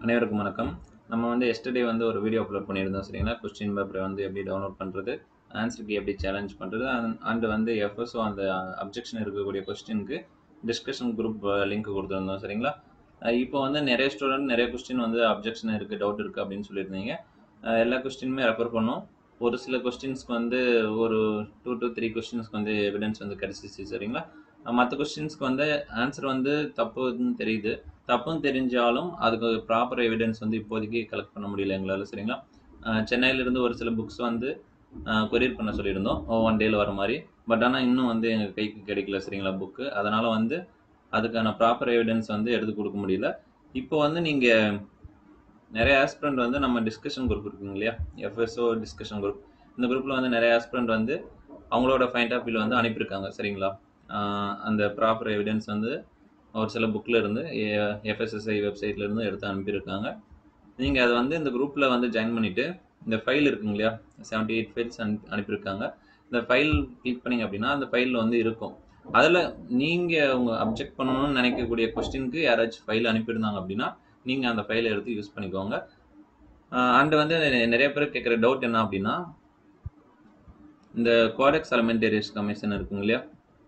அனைவருக்கும் வணக்கம் நம்ம வந்து எஸ்டர்டே வந்து ஒரு வீடியோ அப்லோட் பண்ணியிருந்தோம் சரிங்களா கொஸ்டின் பேப்பரை வந்து எப்படி டவுன்லோட் பண்ணுறது ஆன்சருக்கு எப்படி சேலஞ்ச் பண்ணுறது அண்ட் வந்து எஃப்எஸ்ஓ அந்த அப்ஜெக்ஷன் இருக்கக்கூடிய கொஸ்டினுக்கு டிஸ்கஷன் குரூப் லிங்க் கொடுத்துருந்தோம் சரிங்களா அஹ் இப்போ வந்து நிறைய ஸ்டூடெண்ட் நிறைய கொஸ்டின் வந்து அப்ஜெக்ஷன் இருக்குது டவுட் இருக்குது அப்படின்னு சொல்லியிருந்தீங்க அஹ் எல்லா கொஸ்டினுமே ரெஃபர் பண்ணோம் ஒரு சில கொஸ்டின்ஸ்க்கு வந்து ஒரு டூ டு த்ரீ கொஸ்டின்ஸ்க்கு வந்து எவிடன்ஸ் வந்து கிடச்சிச்சு சரிங்களா மற்ற கொஸ்டின்ஸ்க்கு வந்து ஆன்சர் வந்து தப்புன்னு தெரியுது தப்புன்னு தெரிஞ்சாலும் அதுக்கு ப்ராப்பர் எவிடன்ஸ் வந்து இப்போதைக்கு கலெக்ட் பண்ண முடியல எங்களால் சரிங்களா அஹ் சென்னையிலேருந்து ஒரு சில புக்ஸ் வந்து கொரியர் பண்ண சொல்லியிருந்தோம் ஒன் டேல வர மாதிரி பட் ஆனால் இன்னும் வந்து எங்கள் கைக்கு கிடைக்கல சரிங்களா புக்கு அதனால் வந்து அதுக்கான ப்ராப்பர் எவிடன்ஸ் வந்து எடுத்து கொடுக்க முடியல இப்போ வந்து நீங்கள் நிறைய ஆஸ்பிரண்ட் வந்து நம்ம டிஸ்கஷன் குரூப் இருக்குங்க இல்லையா எஃப்எஸ்ஓ டிஸ்கஷன் குரூப் இந்த குரூப்பில் வந்து நிறைய ஆஸ்பிரண்ட் வந்து அவங்களோட ஃபைண்ட் ஆஃப் வியூ வந்து அனுப்பியிருக்காங்க சரிங்களா ஆஹ் அந்த ப்ராப்பர் எவிடன்ஸ் வந்து ஒரு சில புக்கில் இருந்து எஃப்எஸ்எஸ்ஐ வெப்சைட்ல இருந்து எடுத்து அனுப்பியிருக்காங்க நீங்கள் அதை வந்து இந்த குரூப்பில் வந்து ஜாயின் பண்ணிவிட்டு இந்த ஃபைல் இருக்குங்க இல்லையா செவன்ட்டி எயிட் ஃபைல்ஸ் அனுப்பி அனுப்பியிருக்காங்க இந்த ஃபைல் கிளிக் பண்ணீங்க அப்படின்னா அந்த ஃபைலில் வந்து இருக்கும் அதில் நீங்கள் உங்க அப்ஜெக்ட் பண்ணணும்னு நினைக்கக்கூடிய கொஸ்டினுக்கு யாராச்சும் ஃபைல் அனுப்பியிருந்தாங்க அப்படின்னா நீங்கள் அந்த ஃபைலை எடுத்து யூஸ் பண்ணிக்கோங்க அண்ட் வந்து நிறைய பேர் கேட்குற டவுட் என்ன அப்படின்னா இந்த கோடெக்ஸ் அலமெண்டேரியஸ் கமிஷன் இருக்குங்க இல்லையா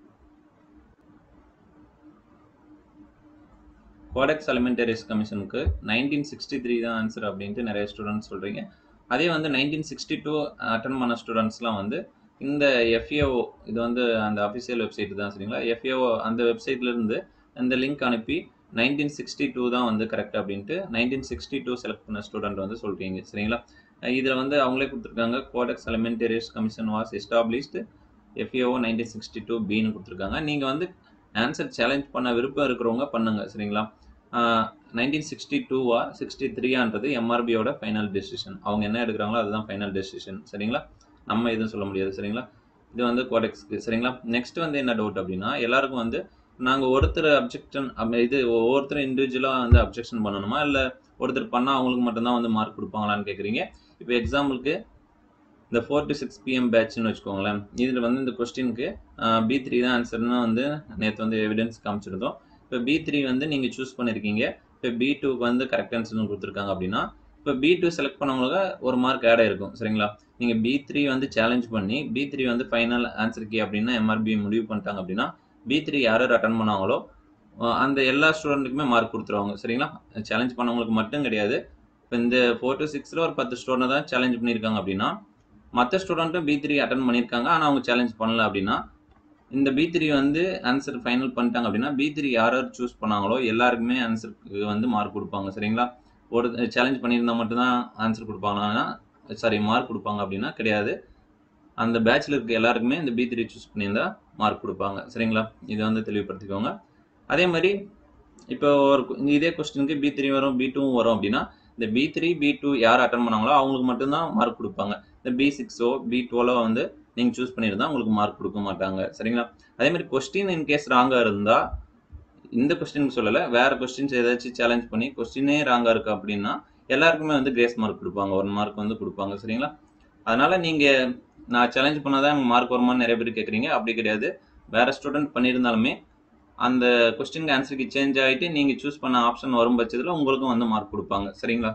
கோடெக்ஸ் அலிமெண்டரிஸ் கமிஷனுக்கு நைன்டீன் சிக்ஸ்டி த்ரீ தான் ஆன்சர் அப்படின்ட்டு நிறைய ஸ்டூடெண்ட்ஸ் சொல்கிறீங்க அதே வந்து நைன்டீன் சிக்ஸ்டி டூ அட்டன் பண்ண ஸ்டூடெண்ட்ஸ்லாம் வந்து இந்த எஃப்ஏஓ இது வந்து அந்த அஃபிஷியல் வெப்சைட் தான் சரிங்களா எஃப்ஏஓ அந்த வெப்சைட்லேருந்து இந்த லிங்க் அனுப்பி நைன்டீன் சிக்ஸ்டி டூ தான் வந்து கரெக்ட் அப்படின்ட்டு நைன்டீன் சிக்ஸ்டி டூ செலக்ட் பண்ண ஸ்டூடெண்ட் வந்து சொல்கிறீங்க சரிங்களா இதில் வந்து அவங்களே கொடுத்துருக்காங்க codex alimentarius commission was established FAO nineteen sixty two பின்னு கொடுத்துருக்காங்க நீங்கள் வந்து ஆன்சர் சேலஞ்ச் பண்ண விருப்பம் இருக்கிறவங்க பண்ணுங்க சரிங்களா நைன்டீன் சிக்ஸ்டி டூவா சிக்ஸ்டி த்ரீயான்றது எம்ஆர்பியோட ஃபைனல் டெசிஷன் அவங்க என்ன எடுக்கிறாங்களோ அதுதான் ஃபைனல் டெசிஷன் சரிங்களா நம்ம எதுவும் சொல்ல முடியாது சரிங்களா இது வந்து கோடெக்ஸ்க்கு சரிங்களா நெக்ஸ்ட் வந்து என்ன டவுட் அப்படின்னா எல்லாருக்கும் வந்து நாங்கள் ஒருத்தர் அப்ஜெக்ஷன் இது ஒவ்வொருத்தரும் இண்டிவிஜுவலாக வந்து அப்ஜெக்ஷன் பண்ணணுமா இல்லை ஒருத்தர் பண்ணால் அவங்களுக்கு மட்டும்தான் வந்து மார்க் கொடுப்பாங்களான்னு கேட்குறீங்க இப்போ எக்ஸாம்பிளுக்கு இந்த ஃபோர் டு சிக்ஸ் பிஎம் பேட்ச்னு வச்சுக்கோங்களேன் இதில் வந்து இந்த கொஸ்டினுக்கு பி த்ரீ தான் ஆன்சர்னு வந்து நேற்று வந்து எவிடன்ஸ் காமிச்சிருந்தோம் இப்போ பி த்ரீ வந்து நீங்கள் சூஸ் பண்ணியிருக்கீங்க இப்போ பி டூக்கு வந்து கரெக்ட் ஆன்சர்னு கொடுத்துருக்காங்க அப்படின்னா இப்போ பி டூ செலக்ட் பண்ணவங்களுக்கு ஒரு மார்க் ஆட் ஆயிருக்கும் சரிங்களா நீங்கள் பி த்ரீ வந்து சேலஞ்ச் பண்ணி பி த்ரீ வந்து ஃபைனல் ஆன்சர் கே அப்படின்னா எம்ஆர்பி முடிவு பண்ணிட்டாங்க அப்படின்னா பி த்ரீ யார் யார் அட்டன் பண்ணாங்களோ அந்த எல்லா ஸ்டூடெண்ட்டுக்குமே மார்க் கொடுத்துருவாங்க சரிங்களா சேலஞ்ச் பண்ணவங்களுக்கு மட்டும் கிடையாது இப்போ இந்த ஃபோர் டு சிக்ஸில் ஒரு பத்து ஸ்டூடெண்ட் தான் சேலஞ்ச் பண்ணியிருக்காங்க அப்படின்னா மற்ற ஸ்டூடெண்ட்டும் பி த்ரீ அட்டன் பண்ணியிருக்காங்க ஆனால் அவங்க சேலஞ்ச் பண்ணல அப்படின்னா இந்த பி த்ரீ வந்து ஆன்சர் ஃபைனல் பண்ணிட்டாங்க அப்படின்னா பி த்ரீ யார் யார் சூஸ் பண்ணாங்களோ எல்லாருக்குமே ஆன்சருக்கு வந்து மார்க் கொடுப்பாங்க சரிங்களா ஒரு சேலஞ்ச் பண்ணியிருந்தா மட்டும்தான் ஆன்சர் கொடுப்பாங்கன்னா சாரி மார்க் கொடுப்பாங்க அப்படின்னா கிடையாது அந்த பேட்சில் இருக்க எல்லாருக்குமே இந்த பி த்ரீ சூஸ் பண்ணியிருந்தா மார்க் கொடுப்பாங்க சரிங்களா இதை வந்து தெளிவுபடுத்திக்கோங்க அதே மாதிரி இப்போ ஒரு இதே கொஸ்டினுக்கு பி த்ரீ வரும் பி டூவும் வரும் அப்படின்னா இந்த பி த்ரீ பி டூ யார் அட்டன் பண்ணாங்களோ அவங்களுக்கு மட்டும்தான் மார்க் கொடுப்பாங்க இந்த பி சிக்ஸோ பி டுவெலோ வந்து நீங்கள் சூஸ் பண்ணியிருந்தா உங்களுக்கு மார்க் கொடுக்க மாட்டாங்க சரிங்களா அதே மாதிரி கொஸ்டின் இன்கேஸ் ராங்காக இருந்தால் இந்த கொஸ்டினுக்கு சொல்லலை வேற கொஸ்டின்ஸ் ஏதாச்சும் சேலஞ்ச் பண்ணி கொஸ்டினே ராங்காக இருக்கு அப்படின்னா எல்லாருக்குமே வந்து கிரேஸ் மார்க் கொடுப்பாங்க ஒன் மார்க் வந்து கொடுப்பாங்க சரிங்களா அதனால நீங்கள் நான் சேலஞ்ச் பண்ணாதான் எனக்கு மார்க் வருமானு நிறைய பேர் கேட்குறீங்க அப்படி கிடையாது வேற ஸ்டூடெண்ட் பண்ணியிருந்தாலுமே அந்த கொஸ்டினுக்கு ஆன்சருக்கு சேஞ்ச் ஆகிட்டு நீங்கள் சூஸ் பண்ண ஆப்ஷன் வரும் பட்சத்தில் உங்களுக்கும் வந்து மார்க் கொடுப்பாங்க சரிங்களா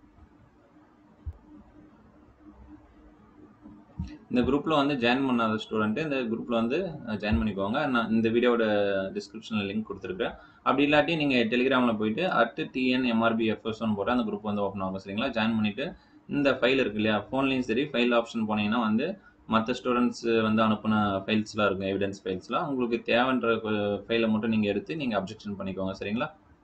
இந்த குரூப்பில் வந்து ஜாயின் பண்ணாத ஸ்டூடெண்ட்டு இந்த குரூப்பில் வந்து ஜாயின் பண்ணிக்கோங்க நான் இந்த வீடியோட டிஸ்கிரிப்ஷனில் லிங்க் கொடுத்துருக்கேன் அப்படி இல்லாட்டி நீங்கள் டெலிகிராமில் போயிட்டு அட்டு டிஎன் எம்ஆர்பி எஃப்எஸ்ஒன் போட்டு அந்த குரூப் வந்து ஓப்பன் ஆகும் சரிங்களா ஜாயின் பண்ணிவிட்டு இந்த ஃபைல் இருக்கு இல்லையா ஃபோன்லேயும் சரி ஃபைல் ஆப்ஷன் போனீங்கன்னா வந்து மற்ற ஸ்டூடெண்ட்ஸ் வந்து அனுப்பின ஃபைல்ஸ்லாம் இருக்கும் எவிடன்ஸ் ஃபைல்ஸ்லாம் உங்களுக்கு தேவைன்ற ஃபைலை மட்டும் நீங்கள் எடுத்து நீங்கள் அப்ஜெக்ஷன் பண்ணிக்கோங்க சரிங்களா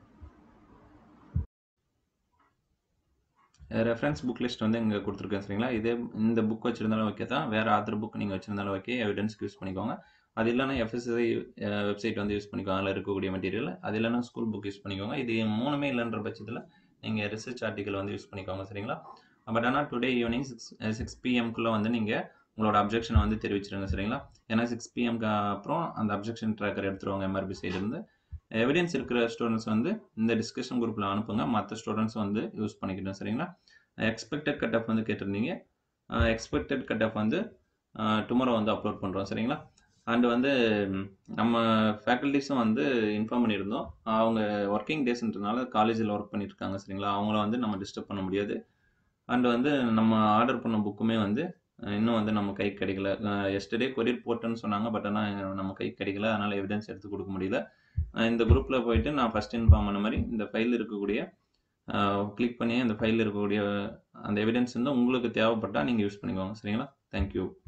ரெஃபரன்ஸ் புக் லிஸ்ட் வந்து இங்கே கொடுத்துருக்கேன் சரிங்களா இதே இந்த புக் வச்சிருந்தாலும் ஓகே தான் வேறு ஆத்தர் புக் நீங்கள் வச்சிருந்தாலும் ஓகே எவிடன்ஸ்க்கு யூஸ் பண்ணிக்கோங்க அது இல்லைனா எஃப்எஸ்ஐ வெப்சைட் வந்து யூஸ் பண்ணிக்கோங்க அதில் இருக்கக்கூடிய மெட்டீரியல் அது இல்லைனா ஸ்கூல் புக் யூஸ் பண்ணிக்கோங்க இது மூணுமே இல்லைன்ற பட்சத்தில் நீங்கள் ரிசர்ச் ஆர்டிக்கல் வந்து யூஸ் பண்ணிக்கோங்க சரிங்களா பட் ஆனால் டுடே ஈவினிங் சிக்ஸ் சிக்ஸ் பிஎம்குள்ளே வந்து நீங்கள் உங்களோட அப்ஜெக்ஷனை வந்து தெரிவிச்சிருங்க சரிங்களா ஏன்னா சிக்ஸ் பிஎம்க்கு அப்புறம் அந்த அப்ஜெக்ஷன் ட்ராக்கர் எடுத்துருவாங்க எம்ஆர்பி சைட்லேருந்து எவிடன்ஸ் இருக்கிற ஸ்டூடெண்ட்ஸ் வந்து இந்த டிஸ்கஷன் குரூப்பில் அனுப்புங்க மற்ற ஸ்டூடெண்ட்ஸ் வந்து யூஸ் பண்ணிக்கிட்டோம் சரிங்களா எக்ஸ்பெக்டட் கட் ஆஃப் வந்து கேட்டிருந்தீங்க எக்ஸ்பெக்டட் கட் ஆஃப் வந்து டுமாரோ வந்து அப்லோட் பண்ணுறோம் சரிங்களா அண்ட் வந்து ம், நம்ம ஃபேக்கல்டிஸும் வந்து இன்ஃபார்ம் பண்ணியிருந்தோம் அவங்க ஒர்க்கிங் டேஸ்ன்றனால காலேஜில் ஒர்க் பண்ணிட்டு இருக்காங்க சரிங்களா அவங்கள வந்து நம்ம டிஸ்டர்ப் பண்ண முடியாது அண்ட் வந்து நம்ம ஆர்டர் பண்ண புக்குமே வந்து அஹ், இன்னும் வந்து நம்ம கை கிடைக்கல எஸ்டர்டே கொரியர் போட்டேன்னு சொன்னாங்க பட் ஆனால் நம்ம கை கிடைக்கல அதனால் எவிடன்ஸ் எடுத்து கொடுக்க முடியல அஹ், இந்த குரூப்பில் போயிட்டு நான் ஃபஸ்ட் இன்ஃபார்ம் பண்ண மாதிரி இந்த ஃபைல் இருக்கக்கூடிய கிளிக் பண்ணி அந்த ஃபைல் இருக்கக்கூடிய அந்த எவிடன்ஸ் வந்து உங்களுக்கு தேவைப்பட்டால் நீங்கள் யூஸ் பண்ணிக்கோங்க சரிங்களா தேங்க்யூ